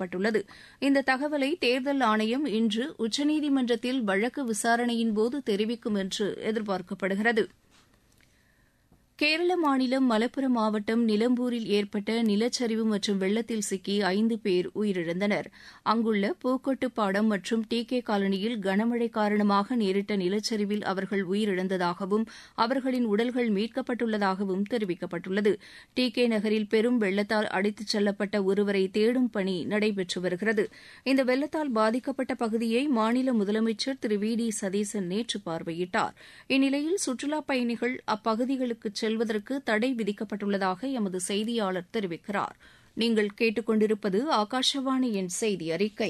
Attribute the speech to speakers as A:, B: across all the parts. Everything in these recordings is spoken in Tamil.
A: தெரிவிக்கப்பட்டுள்ளது இந்த தகவலை தேர்தல் ஆணையம் இன்று உச்சநீதிமன்றத்தில் வழக்கு விசாரணையின்போது தெரிவிக்கும் என்று எதிர்பார்க்கப்படுகிறது கேரள மாநிலம் மலப்புரம் மாவட்டம் நிலம்பூரில் ஏற்பட்ட நிலச்சரிவு மற்றும் வெள்ளத்தில் சிக்கி ஐந்து பேர் உயிரிழந்தனர் அங்குள்ள பூக்கொட்டுப்பாடம் மற்றும் டி கே காலனியில் கனமழை காரணமாக நேரிட்ட நிலச்சரிவில் அவர்கள் உயிரிழந்ததாகவும் அவர்களின் உடல்கள் மீட்கப்பட்டுள்ளதாகவும் தெரிவிக்கப்பட்டுள்ளது டி கே நகரில் பெரும் வெள்ளத்தால் அடித்துச் செல்லப்பட்ட ஒருவரை தேடும் பணி நடைபெற்று வருகிறது இந்த வெள்ளத்தால் பாதிக்கப்பட்ட பகுதியை மாநில முதலமைச்சர் திரு வி டி சதீசன் நேற்று பார்வையிட்டார் இந்நிலையில் சுற்றுலாப் பயணிகள் அப்பகுதிகளுக்கு செல்வதற்கு தடை விதிக்கப்பட்டுள்ளதாக எமது செய்தியாளர் தெரிவிக்கிறார் நீங்கள் கேட்டுக்கொண்டிருப்பது ஆகாஷவாணியின் செய்தி அறிக்கை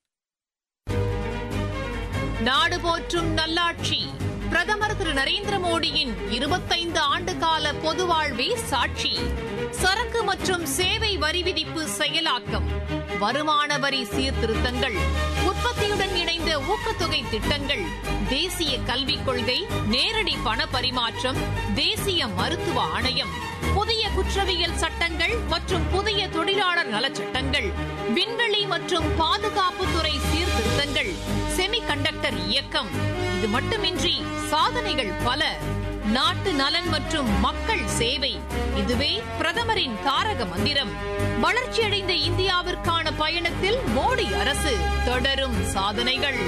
B: நாடு போற்றும் நல்லாட்சி பிரதமர் திரு நரேந்திர மோடியின் இருபத்தைந்து ஆண்டுகால பொது வாழ்வே சாட்சி சரக்கு மற்றும் சேவை வரி விதிப்பு செயலாக்கம் வருமான வரி சீர்திருத்தங்கள் உற்பத்தியுடன் இணைந்த ஊக்கத்தொகை திட்டங்கள் தேசிய கல்விக் கொள்கை நேரடி பண பரிமாற்றம் தேசிய மருத்துவ ஆணையம் புதிய குற்றவியல் சட்டங்கள் மற்றும் புதிய தொழிலாளர் நலச்சட்டங்கள் விண்வெளி மற்றும் பாதுகாப்புத்துறை சீர்திருத்தங்கள் செமி கண்டக்டர் இயக்கம் இது மட்டுமின்றி சாதனைகள் பல நாட்டு நலன் மற்றும் மக்கள் சேவை இதுவே பிரதமரின் தாரக மந்திரம் வளர்ச்சியடைந்த இந்தியாவிற்கான பயணத்தில் மோடி அரசு தொடரும் சாதனைகள்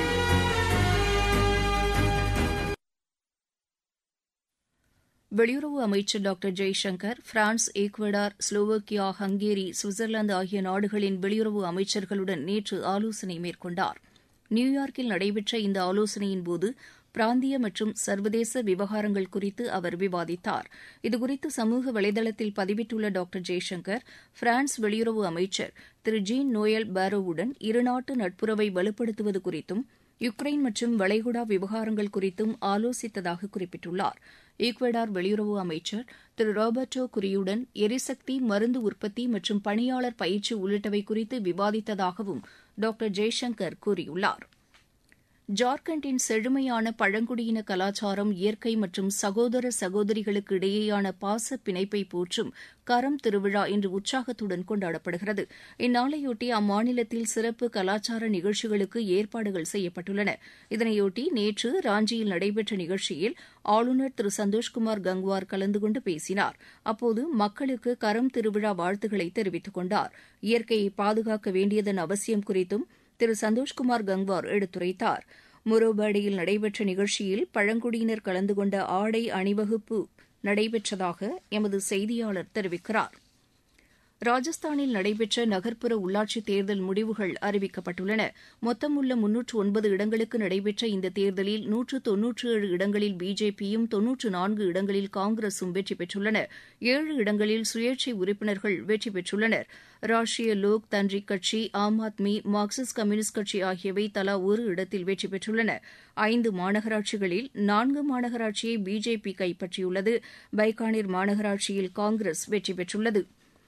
A: வெளியுறவு அமைச்சர் doctor Jaishankar France Ecuador Slovakia Hungary Switzerland ஆகிய நாடுகளின் வெளியுறவு அமைச்சர்களுடன் நேற்று ஆலோசனை மேற்கொண்டார் நியூயார்க்கில் நடைபெற்ற இந்த ஆலோசனையின்போது பிராந்திய மற்றும் சர்வதேச விவகாரங்கள் குறித்து அவர் விவாதித்தார் இதுகுறித்து சமூக வலைதளத்தில் பதிவிட்டுள்ள டாக்டர் ஜெய்சங்கர் பிரான்ஸ் வெளியுறவு அமைச்சர் திரு ஜீன் நோயல் பாரோவுடன் இருநாட்டு நட்புறவை வலுப்படுத்துவது குறித்தும் யுக்ரைன் மற்றும் வளைகுடா விவகாரங்கள் குறித்தும் ஆலோசித்ததாக குறிப்பிட்டுள்ளார் ஈக்வடார் வெளியுறவு அமைச்சர் திரு ராபர்டோ குரியுடன் எரிசக்தி மருந்து உற்பத்தி மற்றும் பணியாளர் பயிற்சி உள்ளிட்டவை குறித்து விவாதித்ததாகவும் டாக்டர் ஜெய்சங்கர் கூறியுள்ளார் ஜார்க்கண்டின் செழுமையான பழங்குடியின கலாச்சாரம் இயற்கை மற்றும் சகோதர சகோதரிகளுக்கு இடையேயான பாச பிணைப்பை போற்றும் கரம் திருவிழா இன்று உற்சாகத்துடன் கொண்டாடப்படுகிறது இந்நாளையொட்டி அம்மாநிலத்தில் சிறப்பு கலாச்சார நிகழ்ச்சிகளுக்கு ஏற்பாடுகள் செய்யப்பட்டுள்ளன இதனையொட்டி நேற்று ராஞ்சியில் நடைபெற்ற நிகழ்ச்சியில் ஆளுநர் திரு சந்தோஷ்குமார் கங்வார் கலந்து கொண்டு பேசினார் அப்போது மக்களுக்கு கரம் திருவிழா வாழ்த்துக்களை தெரிவித்துக் கொண்டார் இயற்கையை பாதுகாக்க வேண்டியதன் அவசியம் குறித்தும் திரு சந்தோஷ்குமார் கங்வார் எடுத்துரைத்தார் முரோபாடியில் நடைபெற்ற நிகழ்ச்சியில் பழங்குடியினர் கலந்து கொண்ட ஆடை அணிவகுப்பு நடைபெற்றதாக எமது செய்தியாளர் தெரிவிக்கிறார் ராஜஸ்தானில் நடைபெற்ற நகர்ப்புற உள்ளாட்சித் தேர்தல் முடிவுகள் அறிவிக்கப்பட்டுள்ளன மொத்தம் உள்ள முன்னூற்று ஒன்பது இடங்களுக்கு நடைபெற்ற இந்த தேர்தலில் நூற்று தொன்னூற்று ஏழு இடங்களில் பிஜேபியும் தொன்னூற்று நான்கு இடங்களில் காங்கிரசும் வெற்றி பெற்றுள்ளன ஏழு இடங்களில் சுயேட்சை உறுப்பினர்கள் வெற்றி பெற்றுள்ளனர் ராஷ்டிரிய லோக் தன்றிக் கட்சி ஆம் ஆத்மி மார்க்சிஸ்ட் கம்யூனிஸ்ட் கட்சி ஆகியவை தலா ஒரு இடத்தில் வெற்றி பெற்றுள்ளன ஐந்து மாநகராட்சிகளில் நான்கு மாநகராட்சியை பிஜேபி கைப்பற்றியுள்ளது பைகானிர் மாநகராட்சியில் காங்கிரஸ் வெற்றி பெற்றுள்ளது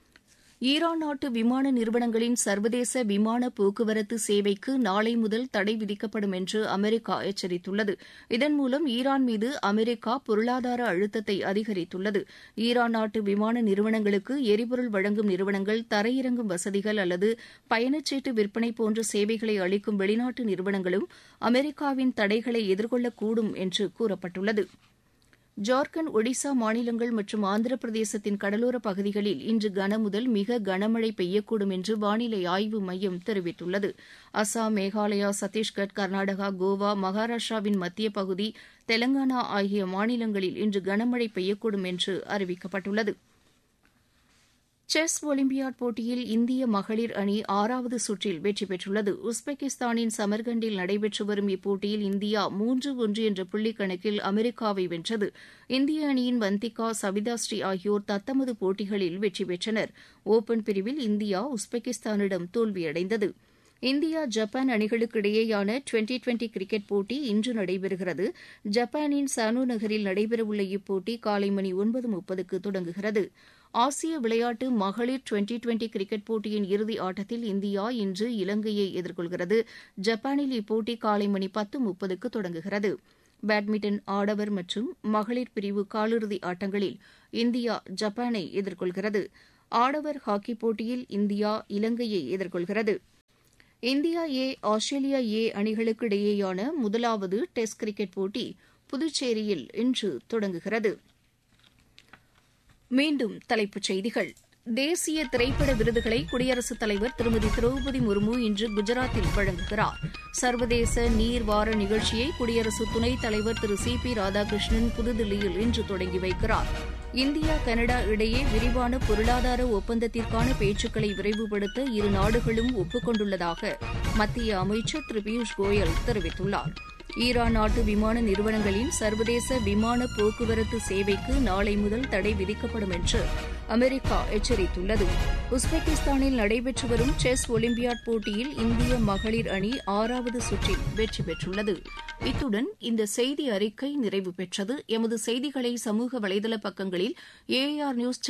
A: ஈரான் நாட்டு விமான நிறுவனங்களின் சர்வதேச விமான போக்குவரத்து சேவைக்கு நாளை முதல் தடை விதிக்கப்படும் என்று அமெரிக்கா எச்சரித்துள்ளது இதன் மூலம் ஈரான் மீது அமெரிக்கா பொருளாதார அழுத்தத்தை அதிகரித்துள்ளது ஈரான் நாட்டு விமான நிறுவனங்களுக்கு எரிபொருள் வழங்கும் நிறுவனங்கள் தரையிறங்கும் வசதிகள் அல்லது பயணச்சீட்டு விற்பனை போன்ற சேவைகளை அளிக்கும் வெளிநாட்டு நிறுவனங்களும் அமெரிக்காவின் தடைகளை எதிர்கொள்ளக்கூடும் என்று கூறப்பட்டுள்ளது ஜார்க்கண்ட் ஒடிசா மாநிலங்கள் மற்றும் ஆந்திர பிரதேசத்தின் கடலோர பகுதிகளில் இன்று கனமுதல் மிக கனமழை பெய்யக்கூடும் என்று வானிலை ஆய்வு மையம் தெரிவித்துள்ளது அசாம் மேகாலயா சத்தீஸ்கர் கர்நாடகா கோவா மகாராஷ்டிராவின் மத்திய பகுதி தெலங்கானா ஆகிய மாநிலங்களில் இன்று கனமழை பெய்யக்கூடும் என்று அறிவிக்கப்பட்டுள்ளது செஸ் ஒலிம்பியாட் போட்டியில் இந்திய மகளிர் அணி ஆறாவது சுற்றில் வெற்றி பெற்றுள்ளது உஸ்பெகிஸ்தானின் சமர்கண்டில் நடைபெற்று வரும் இப்போட்டியில் இந்தியா மூன்று ஒன்று என்ற புள்ளிக் கணக்கில் அமெரிக்காவை வென்றது இந்திய அணியின் வந்திகா சவிதாஸ்ரீ ஆகியோர் தத்தமது போட்டிகளில் வெற்றி பெற்றனர் ஓபன் பிரிவில் இந்தியா உஸ்பெகிஸ்தானிடம் தோல்வியடைந்தது இந்தியா ஜப்பான் அணிகளுக்கு இடையேயான டுவெண்டி டுவெண்டி கிரிக்கெட் போட்டி இன்று நடைபெறுகிறது ஜப்பானின் சானோ நகரில் நடைபெறவுள்ள இப்போட்டி காலை மணி ஒன்பது முப்பதுக்கு தொடங்குகிறது ஆசிய விளையாட்டு மகளிர் டுவெண்டி டுவெண்டி கிரிக்கெட் போட்டியின் இறுதி ஆட்டத்தில் இந்தியா இன்று இலங்கையை எதிர்கொள்கிறது ஜப்பானில் இப்போட்டி காலை மணி பத்து முப்பதுக்கு தொடங்குகிறது பேட்மிண்டன் ஆடவர் மற்றும் மகளிர் பிரிவு காலிறுதி ஆட்டங்களில் இந்தியா ஜப்பானை எதிர்கொள்கிறது ஆடவர் ஹாக்கி போட்டியில் இந்தியா இலங்கையை எதிர்கொள்கிறது இந்தியா ஏ ஆஸ்திரேலியா ஏ அணிகளுக்கு இடையேயான முதலாவது டெஸ்ட் கிரிக்கெட் போட்டி புதுச்சேரியில் இன்று தொடங்குகிறது மீண்டும் தலைப்புச் செய்திகள் தேசிய திரைப்பட விருதுகளை குடியரசுத் தலைவர் திருமதி திரௌபதி முர்மு இன்று குஜராத்தில் வழங்குகிறார் சர்வதேச நீர் வார நிகழ்ச்சியை குடியரசு துணைத் தலைவர் திரு சி பி ராதாகிருஷ்ணன் புதுதில்லியில் இன்று தொடங்கி வைக்கிறார் இந்தியா கனடா இடையே விரிவான பொருளாதார ஒப்பந்தத்திற்கான பேச்சுக்களை விரைவுபடுத்த இரு நாடுகளும் ஒப்புக் கொண்டுள்ளதாக மத்திய அமைச்சர் திரு பியூஷ் கோயல் தெரிவித்துள்ளார் ஈரான் நாட்டு விமான நிறுவனங்களின் சர்வதேச விமான போக்குவரத்து சேவைக்கு நாளை முதல் தடை விதிக்கப்படும் என்று அமெரிக்கா எச்சரித்துள்ளது உஸ்பெகிஸ்தானில் நடைபெற்று வரும் செஸ் ஒலிம்பியாட் போட்டியில் இந்திய மகளிர் அணி ஆறாவது சுற்றில் வெற்றி பெற்றுள்ளது இத்துடன் இந்த செய்தி அறிக்கை நிறைவு பெற்றது எமது செய்திகளை சமூக வலைதள பக்கங்களில் ஏஆர் நியூஸ்